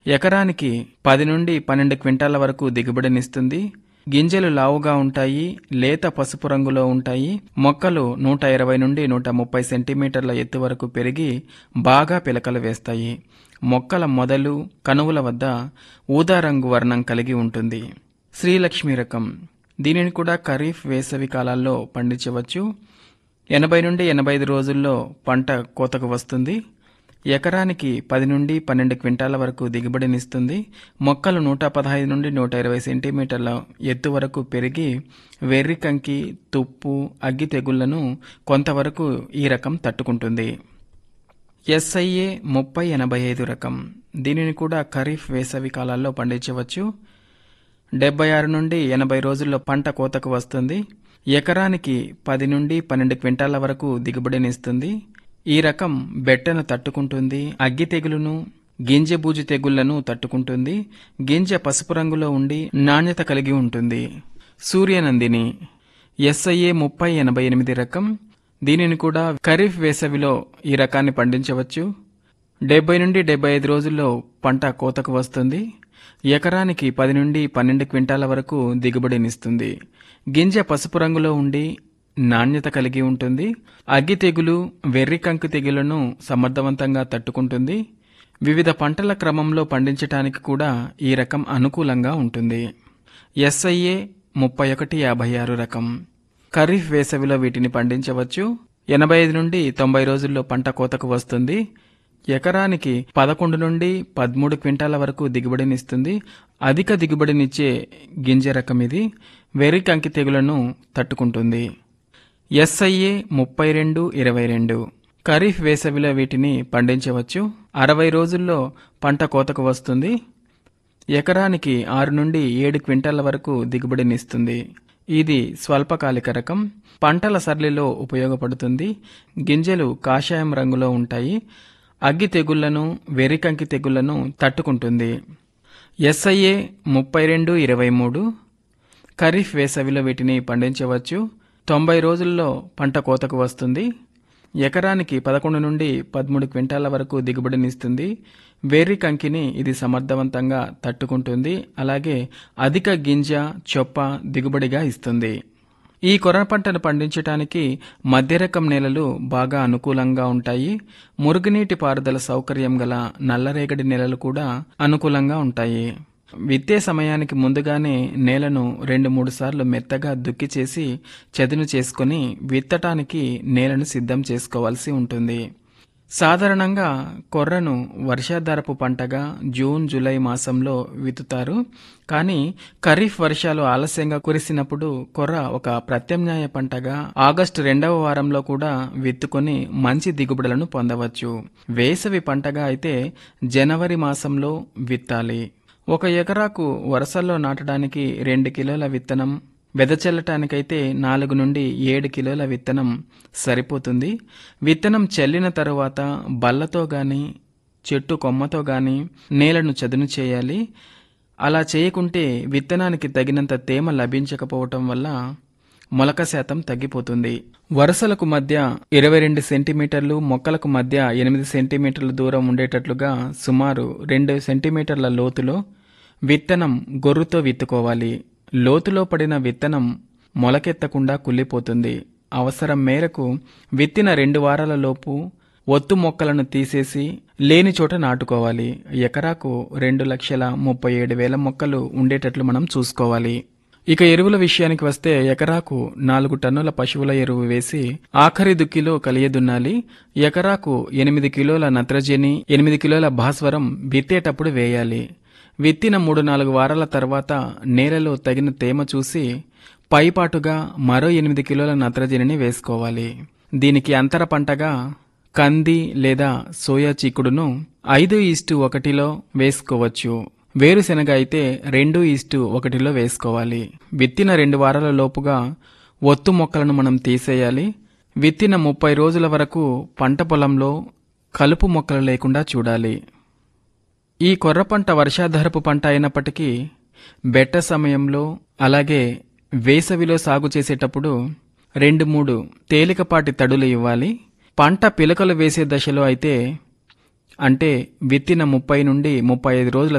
ఎకరానికి పది నుండి పన్నెండు క్వింటాల వరకు దిగుబడినిస్తుంది గింజలు లావుగా ఉంటాయి లేత పసుపు రంగులో ఉంటాయి మొక్కలు నూట ఇరవై నుండి నూట ముప్పై సెంటీమీటర్ల ఎత్తు వరకు పెరిగి బాగా పిలకలు వేస్తాయి మొక్కల మొదలు కనువుల వద్ద ఊదా రంగు వర్ణం కలిగి ఉంటుంది శ్రీలక్ష్మి రకం దీనిని కూడా ఖరీఫ్ వేసవి కాలాల్లో పండించవచ్చు ఎనభై నుండి ఎనభై ఐదు రోజుల్లో పంట కోతకు వస్తుంది ఎకరానికి పది నుండి పన్నెండు క్వింటాల వరకు దిగుబడినిస్తుంది మొక్కలు నూట పదహైదు నుండి నూట ఇరవై సెంటీమీటర్ల ఎత్తు వరకు పెరిగి వెర్రి కంకి తుప్పు అగ్గి తెగుళ్లను కొంతవరకు ఈ రకం తట్టుకుంటుంది ఎస్ఐఏ ముప్పై ఎనభై ఐదు రకం దీనిని కూడా ఖరీఫ్ వేసవి కాలాల్లో పండించవచ్చు డెబ్బై ఆరు నుండి ఎనభై రోజుల్లో పంట కోతకు వస్తుంది ఎకరానికి పది నుండి పన్నెండు క్వింటాల వరకు దిగుబడినిస్తుంది ఈ రకం బెట్టను తట్టుకుంటుంది అగ్గి తెగులును గింజ బూజు తెగుళ్లను తట్టుకుంటుంది గింజ పసుపు రంగులో ఉండి నాణ్యత కలిగి ఉంటుంది సూర్యనందిని ఎస్ఐఏ ముప్పై ఎనభై ఎనిమిది రకం దీనిని కూడా ఖరీఫ్ వేసవిలో ఈ రకాన్ని పండించవచ్చు డెబ్బై నుండి డెబ్బై ఐదు రోజుల్లో పంట కోతకు వస్తుంది ఎకరానికి పది నుండి పన్నెండు క్వింటాల వరకు దిగుబడినిస్తుంది గింజ పసుపు రంగులో ఉండి నాణ్యత కలిగి ఉంటుంది అగ్గి తెగులు వెర్రి కంకు తెగులను సమర్థవంతంగా తట్టుకుంటుంది వివిధ పంటల క్రమంలో పండించటానికి కూడా ఈ రకం అనుకూలంగా ఉంటుంది ఎస్ఐఏ ముప్పై ఒకటి యాభై ఆరు రకం ఖరీఫ్ వేసవిలో వీటిని పండించవచ్చు ఎనభై ఐదు నుండి తొంభై రోజుల్లో పంట కోతకు వస్తుంది ఎకరానికి పదకొండు నుండి పదమూడు క్వింటాల వరకు దిగుబడినిస్తుంది అధిక దిగుబడినిచ్చే గింజ రకం ఇది వెర్రి కంకి తెగులను తట్టుకుంటుంది ఎస్ఐఏ ముప్పై రెండు ఇరవై రెండు ఖరీఫ్ వేసవిలో వీటిని పండించవచ్చు అరవై రోజుల్లో పంట కోతకు వస్తుంది ఎకరానికి ఆరు నుండి ఏడు క్వింటాల వరకు దిగుబడినిస్తుంది ఇది స్వల్పకాలిక రకం పంటల సరళిలో ఉపయోగపడుతుంది గింజలు కాషాయం రంగులో ఉంటాయి అగ్గి తెగుళ్లను వెరికంకి తెగుళ్లను తట్టుకుంటుంది ఎస్ఐఏ ముప్పై రెండు ఇరవై మూడు ఖరీఫ్ వేసవిలో వీటిని పండించవచ్చు తొంభై రోజుల్లో పంట కోతకు వస్తుంది ఎకరానికి పదకొండు నుండి పదమూడు క్వింటాల వరకు దిగుబడినిస్తుంది వేర్రి కంకిని ఇది సమర్థవంతంగా తట్టుకుంటుంది అలాగే అధిక గింజ చొప్ప దిగుబడిగా ఇస్తుంది ఈ కొర పంటను పండించడానికి మధ్య రకం నేలలు బాగా అనుకూలంగా ఉంటాయి మురుగునీటి పారుదల సౌకర్యం గల నల్లరేగడి నేలలు కూడా అనుకూలంగా ఉంటాయి విత్తే సమయానికి ముందుగానే నేలను రెండు మూడు సార్లు మెత్తగా దుక్కి చేసి చదును చేసుకుని విత్తటానికి నేలను సిద్ధం చేసుకోవాల్సి ఉంటుంది సాధారణంగా కొర్రను వర్షాధారపు పంటగా జూన్ జూలై మాసంలో విత్తుతారు కానీ ఖరీఫ్ వర్షాలు ఆలస్యంగా కురిసినప్పుడు కొర్ర ఒక ప్రత్యామ్నాయ పంటగా ఆగస్టు రెండవ వారంలో కూడా విత్తుకొని మంచి దిగుబడులను పొందవచ్చు వేసవి పంటగా అయితే జనవరి మాసంలో విత్తాలి ఒక ఎకరాకు వరుసల్లో నాటడానికి రెండు కిలోల విత్తనం వెదచల్లటానికైతే నాలుగు నుండి ఏడు కిలోల విత్తనం సరిపోతుంది విత్తనం చల్లిన తరువాత బల్లతో గాని చెట్టు కొమ్మతో గాని నేలను చదును చేయాలి అలా చేయకుంటే విత్తనానికి తగినంత తేమ లభించకపోవటం వల్ల మొలక శాతం తగ్గిపోతుంది వరుసలకు మధ్య ఇరవై రెండు సెంటీమీటర్లు మొక్కలకు మధ్య ఎనిమిది సెంటీమీటర్ల దూరం ఉండేటట్లుగా సుమారు రెండు సెంటీమీటర్ల లోతులో విత్తనం గొర్రుతో విత్తుకోవాలి లోతులో పడిన విత్తనం మొలకెత్తకుండా కుళ్ళిపోతుంది అవసరం మేరకు విత్తిన రెండు వారాల లోపు ఒత్తు మొక్కలను తీసేసి లేని చోట నాటుకోవాలి ఎకరాకు రెండు లక్షల ముప్పై ఏడు వేల మొక్కలు ఉండేటట్లు మనం చూసుకోవాలి ఇక ఎరువుల విషయానికి వస్తే ఎకరాకు నాలుగు టన్నుల పశువుల ఎరువు వేసి ఆఖరి దుక్కిలో కలియదున్నాలి ఎకరాకు ఎనిమిది కిలోల నత్రజని ఎనిమిది కిలోల భాస్వరం విత్తేటప్పుడు వేయాలి విత్తిన మూడు నాలుగు వారాల తర్వాత నేలలో తగిన తేమ చూసి పైపాటుగా మరో ఎనిమిది కిలోల నత్రజనిని వేసుకోవాలి దీనికి అంతర పంటగా కంది లేదా సోయా చీకుడును ఐదు ఈస్టు ఒకటిలో వేసుకోవచ్చు వేరుశెనగ అయితే రెండు ఈస్టు ఒకటిలో వేసుకోవాలి విత్తిన రెండు వారాల లోపుగా ఒత్తు మొక్కలను మనం తీసేయాలి విత్తిన ముప్పై రోజుల వరకు పంట పొలంలో కలుపు మొక్కలు లేకుండా చూడాలి ఈ కొర్ర పంట వర్షాధారపు పంట అయినప్పటికీ బెట్ట సమయంలో అలాగే వేసవిలో సాగు చేసేటప్పుడు రెండు మూడు తేలికపాటి తడులు ఇవ్వాలి పంట పిలకలు వేసే దశలో అయితే అంటే విత్తిన ముప్పై నుండి ముప్పై ఐదు రోజుల